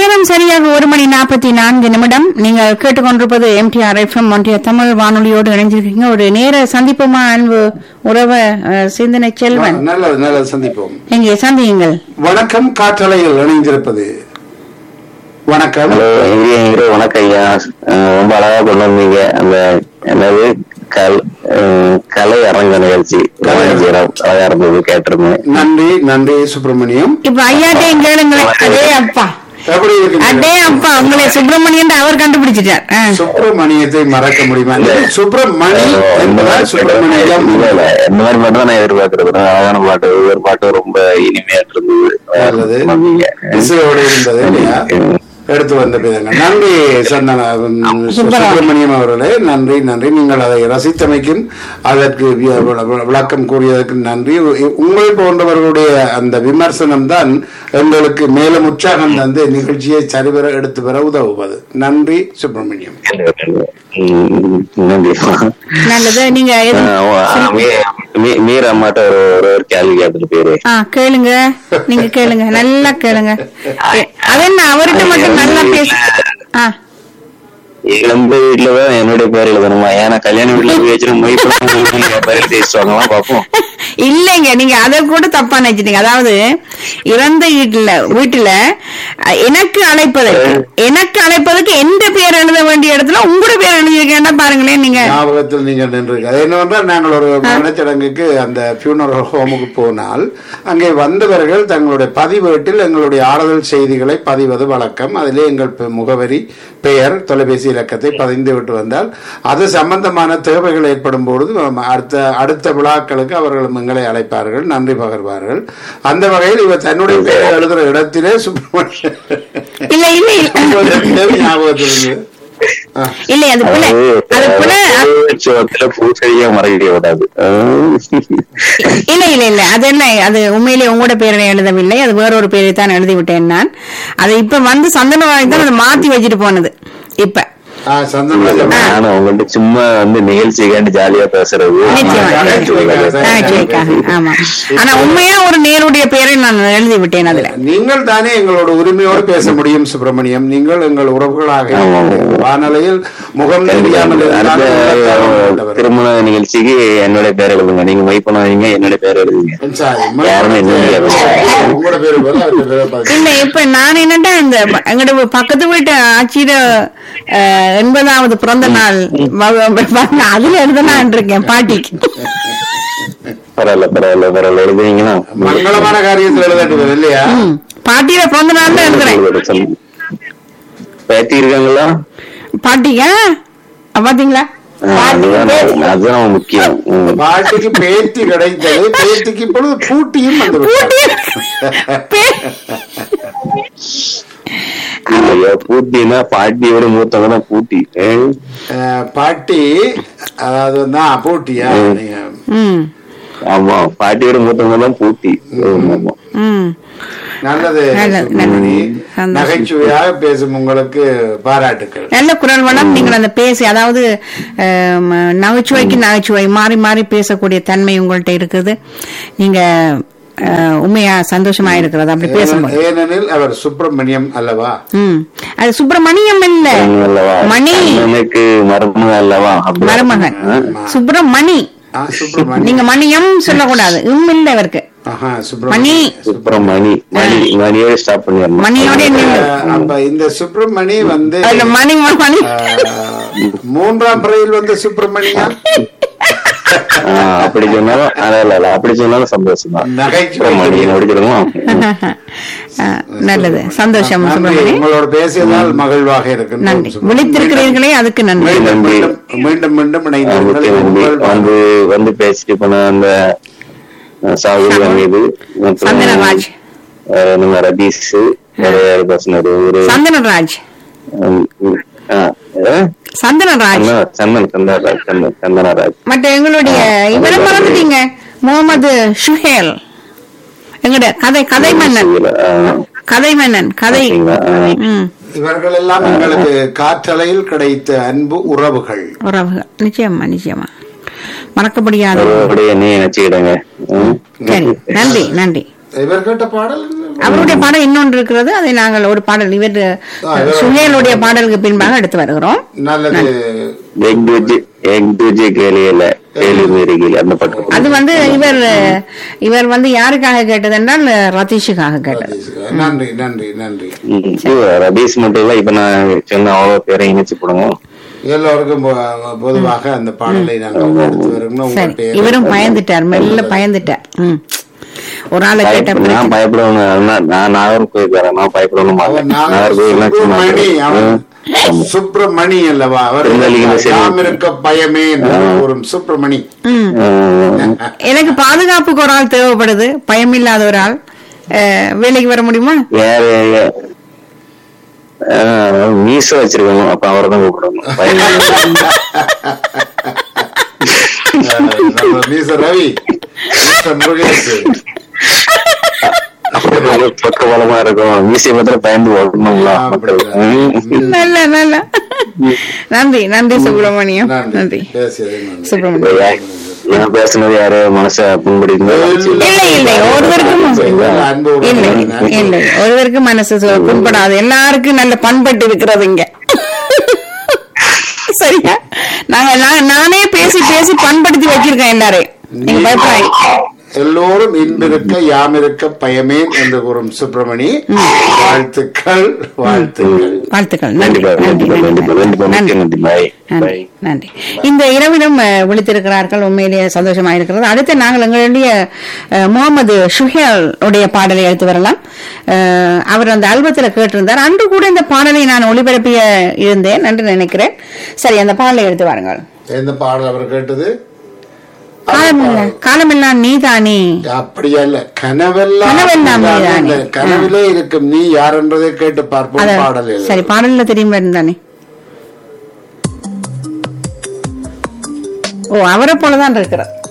நேரம் சரியாக ஒரு மணி நாற்பத்தி நான்கு நிமிடம் நீங்கள் கேட்டுக்கொண்டிருப்பது எம்டிஆர் எஃப்எம் ஒன்றிய தமிழ் வானொலியோடு இணைஞ்சிருக்கீங்க ஒரு நேர சந்திப்புமா அன்பு உறவ அஹ், சிந்தனை செல்வன் நல்லது நல்லது சந்திப்போம் எங்கே சந்தியுங்கள் வணக்கம் காற்றலையில் இணைந்திருப்பது வணக்கம் ஹலோ இந்திய ஹீரோ வணக்கம் ஐயா அஹ் ரொம்ப அழகா கொண்டு வந்தீங்க அந்த என்னது கல் அஹ் கலை அரங்க நிகழ்ச்சி கலைஞரம் அழகா இருந்தது கேட்டிருந்தேன் நன்றி நன்றி சுப்பிரமணியம் இப்ப ஐயாட்டையும் கேளுங்களேன் அதே அப்பா எப்படி அடே இருக்கு அப்பா உங்களை சுப்பிரமணியன் அவர் கண்டுபிடிச்சிட்டார் ஆ. சுப்பிரமணியத்தை மறக்க முடியுமா இந்த சுப்பிரமணி என்பதால் சுப்பிரமணியம் இல்ல இல்ல இந்த மாதிரி மட்டும் தான் நான் எதிர்பார்க்கறது அழகான பாட்டு ஒவ்வொரு பாட்டும் ரொம்ப இனிமையா நல்லது இருந்தது வந்தீங்க. இசையோடு இருந்தது இல்லையா ம். எடுத்து வந்த விதங்கள் நன்றி சந்தன சுப்பிரமணியம் அவர்களே நன்றி நன்றி நீங்கள் அதை ரசித்தமைக்கும் அதற்கு வி- வி- விளக்கம் கூறியதற்கு நன்றி உ- உங்கள் போன்றவர்களுடைய அந்த விமர்சனம் தான் எங்களுக்கு மேலும் உற்சாகம் தந்து நிகழ்ச்சியை சரிவர எடுத்து வர உதவுவது நன்றி சுப்பிரமணியம் ம், நன்றி நல்லது நீங்க எது- ஆஹ் மீ- மீ- மீரா அம்மாட்ட ஒரு ஒரு ஒரு கேள்வி கேட்டுட்டு போயிரு ஆ கேளுங்க நீங்க கேளுங்க நல்லா கேளுங்க எ- அது என்ன அவர்கிட்ட மட்டும் நல்லா பேச ஆ எந்த வீட்டுலதான் என்னுடைய பேர் எழுதணுமா ஏன்னா கல்யாண வீட்டுல போய் வச்சுட்டு மொய் பேர் தேய்ச்சுவாங்களா பாப்போம் இல்லைங்க நீங்க அதை கூட தப்பா நினைச்சிட்டீங்க அதாவது இறந்த வீட்டுல வீட்டுல அஹ், எனக்கு அழைப்பதற்கு எனக்கு அழைப்பதற்கு எந்த பேர் எழுத வேண்டிய இடத்துல உங்களோட பேர் எழுதியிருக்கேன்னா பாருங்களேன் நீங்க ஞாபகத்தில் நீங்கள் நின்று அது என்னவென்றால் நாங்கள் ஒரு மரணச்சடங்குக்கு அந்த பியூனரல் ஹோமுக்கு போனால் அங்கே வந்தவர்கள் தங்களுடைய பதிவேட்டில் எங்களுடைய ஆறுதல் செய்திகளை பதிவது வழக்கம் அதிலே எங்கள் பெ- முகவரி பெயர் தொலைபேசி இலக்கத்தை பதிந்து விட்டு வந்தால் அது சம்பந்தமான தேவைகள் ஏற்படும் பொழுது ம- அடுத்த அடுத்த விழாக்களுக்கு அவர்கள் எங்களை அழைப்பார்கள் நன்றி பகர்வார்கள் அந்த வகையில் இவர் தன்னுடைய பெயரை எழுதுகிற இடத்திலே சுப்பிரமணியன் இல்ல இல்ல இல்ல ஞாபகத்தில் இருந்தது. ஆ. இல்லை அது பிள்ளை அது பிள்ளை சோத்துல பூசடியா மறைக்க விடாது இல்ல இல்ல இல்ல அது என்ன அது உண்மையிலேயே உங்களோட பேரை எழுதவில்லை அது வேறொரு பேரை தான் எழுதி விட்டேன் நான் அது இப்ப வந்து சந்தனவாய் தான் அதை மாத்தி வச்சுட்டு போனது இப்ப ஆ, சந்தோஷம் நானும் உங்கள்ட்ட சும்மா வந்து நிகழ்ச்சிக்காண்டி ஜாலியா பேசுறது நிச்சயமா, நிச்சயமா. நகைச்சுவைக்காக, ஆமா ஆனா உண்மையா ஒரு நேருடைய பேரை நான் எழுதி விட்டேன் அதுல நீங்கள் தானே எங்களோட உரிமையோடு பேச முடியும் சுப்பிரமணியம் நீங்கள் எங்கள் உறவுகளாக இருக்கிறீர்கள். வானொலியில் முகம் தெரியாமல் அடுத்த இருந்தாலும் உள்ளத்தால் உள்ளவர். திருமண நிகழ்ச்சிக்கு என்னுடைய பேர் எழுதுங்க நீங்க மை பண்ணாதீங்க என்னுடைய பேர் எழுதுங்க சரி, யாருமே என்ன முடியாது. உங்களோட பேரு போல அவர்கிட்ட பேரை பார்த்து. இல்ல இப்ப நான் என்னட்டா இந்த எங்கட பக்கத்து வீட்டு ஆட்சியிட அஹ், எண்பதாவது பிறந்த நாள் வ- வ- அதுல எழுதலான் இருக்கேன் பாட்டிக்கு பரவாயில்ல பரவாயில்ல பரவாயில்ல எழுதுவீங்கன்னா மங்களமான காரியத்தில் எழுதட்டுவது இல்லையா ம். பாட்டியில பிறந்த நாள் தான் எழுதுறேன் பேத்தி இருக்காங்களா பாட்டியா அஹ், பாத்தீங்களா ஆ, அதுதான் அதுதான் முக்கியம் ம். பாட்டிக்கு பேத்தி கிடைத்தது பேத்திக்கு இப்பொழுது பூட்டியும் வந்து விட்டது. பே- ஐயா, பூட்டினா பாட்டியோட மூத்தவங்க தான் பூட்டி ஏ? அஹ், பாட்டி அதாவது தான் பூட்டியா நீங்க ம் ஆமா பாட்டியோட மூத்தவங்க தான் பூட்டி ஆமா ம் நல்லது நல்லது, சுப்பிரமணி. சந்தோஷம். நகைச்சுவையாக பேசும் உங்களுக்கு பாராட்டுக்கள் நல்ல குரல் வளம் நீங்கள் அந்த பேசி அதாவது அஹ், நகைச்சுவைக்கு நகைச்சுவை மாறி மாறி பேசக்கூடிய தன்மை உங்கள்ட்ட இருக்குது நீங்க அஹ், உண்மையா சந்தோஷமா இருக்கிறது அப்படி பேசும்போது ஏனெனில் அவர் சுப்பிரமணியம் அல்லவா ம் அது சுப்பிரமணியம் இல்ல அல்லவா மணி எனக்கு மருமகன் அல்லவா அப்படி. மருமகன் ஆ? சுப்பிரமணி ஆ, சுப்பிரமணியம் நீங்க மணியம் சொல்லக்கூடாது இம் இல்ல அவருக்கு ஆஹா, மணி சுப்பிரமணியம் சுப்பிரமணி மணி மணியோட ஸ்டாப் பண்ணிடணும் மணியோட நின்னு. அஹ், அப்ப இந்த சுப்பிரமணி வந்து அதுல மணி மணி அஹ், மூன்றாம் பிறையில் வந்த சுப்பிரமணியா ஆ, அப்படி சொன்னாலும் அதான் இல்ல இல்ல அப்படி சொன்னாலும் சந்தோஷம் தான் நகைச்சுவை சுப்பிரமணி முடிச்சிடுமா அஹ், நல்லது சந்தோஷம் நன்றி சுப்பிரமணி உங்களோட பேசியதால் மகிழ்வாக நன்றி இருக்கின்றோம் விழித்திருக்கிறீர்களே அதுக்கு நன்றி மீண்டும் நன்றி. மீண்டும் மீண்டும் மீண்டும் முக்கிய இணைந்தீர்கள் நன்றி உங்கள் வந்து வந்து பேசிட்டு போன அந்த சாகுல் மீது மற்றும் சந்தனராஜ் வேற நம்ம ரதீஷ் வேற பர்சனர் ஒரு சந்தனராஜ் உம், உம், ஆ, ஏ? சந்தனராஜ் சந்தன- சந்தன் சந்தனராஜ் சந்தன் சந்தனராஜ் மற்ற எங்களுடைய இவரை மறந்துட்டீங்க முகமது ஷுஹேல் எங்கட கதை கதை மன்னன் ஆ, கதை மன்னன் கதை பாத்தீங்களா? ஆ. ம் இவர்கள் எல்லாம் எங்களுக்கு காற்றலையில் கிடைத்த அன்பு உறவுகள் உறவுகள் நிச்சயமா நிச்சயமா மறக்க முடியாத ஒருவருடைய நீ நினைச்சுக்கிடுங்க ம். சரி நன்றி நன்றி இவர் கேட்ட பாடல் அவருடைய பாடல் இன்னொன்று இருக்கிறது அதை நாங்கள் ஒரு பாடல் இவர் ஆ, இவர் சுயலுடைய பாடலுக்கு பின்பாக எடுத்து வருகிறோம் நல்லது எக் தூஜி எக் தூஜி கேலியல கேலி மீறிகில் அந்த பாட்டு அது வந்து இவர் இவர் வந்து யாருக்காக கேட்டது என்றால் ரதீஷுக்காக கேட்டது நன்றி நன்றி நன்றி ம், இது ரதீஷ் மட்டும் இல்ல இப்ப நான் சொன்ன அவ்வளவு பேரை இணைச்சு போடுங்க எல்லோருக்கும் பொ- பொதுவாக அந்த பாடலை நாங்கள் எடுத்து வருகிறோம் உங்கள் சரி பேர் இவரும் பயந்துட்டார் மெல்ல பயந்துட்டார் ம். ஒரு ஆளை கேட்ட நான் பயப்படணும் நான் நான் நாகர்கோவில் வரேன் நான் பயப்படணும் அவர் நாகர் நாகர்கோவில் சுப்பிரமணி அவன் சுப்பிரமணி அல்லவா அவர் திருநெல்வேலியில சரி. யாம் இருக்க பயமே என்று ஒரு சுப்பிரமணி எனக்கு பாதுகாப்புக்கு ஒரு ஆள் தேவைப்படுது பயமில்லாத ஒரு ஆள் அஹ், வேலைக்கு வர முடியுமா யாரு ஆஹ், மீச வச்சிருக்கணும் அப்ப அவரை தான் கூப்பிடணும் நம்ம மீச ரவி மிஸ்டர் முருகேஷ் பக்க பலமா இருக்கும் மீசை பத்திரம் பயந்து ஓடணுங்களா மக்கள் ம். நல்ல நல்ல நன்றி நன்றி சுப்பிரமணியம் நன்றி நன்றி பேசியது நன்றி சுப்பிரமணியம் ஏன் நான் பேசுனது யாரு மனச புண்படிங்களா இல்லை இல்லை ஒருவருக்கும் அன்பு இல்லை உறவுகள் இல்லை ஒருவருக்கும் மனசு சு- புண்படாது எல்லாருக்கும் நல்ல பண்பட்டு இருக்கிறது இங்க சரியா நாங்க நான் நானே பேசி பேசி பண்படுத்தி வச்சிருக்கேன் எல்லாரையும் நீங்க பயப்படாதீங்க எல்லோரும் இன்பிருக்க யாம் இருக்க பயமேன் என்று கூறும் சுப்பிரமணி வாழ்த்துக்கள் வாழ்த்துக்கள் வாழ்த்துக்கள் நன்றி நன்றி நன்றி நன்றி நன்றி நன்றி நன்றி நன்றி பாய் நன்றி பாய் நன்றி இந்த இரவிலும் அஹ், விழித்திருக்கிறார்கள் உண்மையிலேயே சந்தோஷமாக இருக்கிறது அடுத்து நாங்கள் எங்களுடைய அஹ், முகமது ஷுஹேல் உடைய பாடலை எடுத்து வரலாம் அஹ், அவர் அந்த ஆல்பத்தில் கேட்டிருந்தார் அன்று கூட இந்த பாடலை நான் ஒளிபரப்பிய இருந்தேன் என்று நினைக்கிறேன் சரி அந்த பாடலை எடுத்து வாருங்கள் எந்த பாடல் அவர் கேட்டது காலமில்ல காலமெல்லாம் நீதானே அப்படியா இல்ல கனவெல்லாம் கனவெல்லாம் நீதானே. நீதானே. இந்த கனவிலே இருக்கும் நீ யார் என்பதை கேட்டு பார்ப்போம் அத பாடல் எழுது. சரி பாடல்ல தெரியுமா இருந்தானே ஓ அவரை போலதான் இருக்கிறார்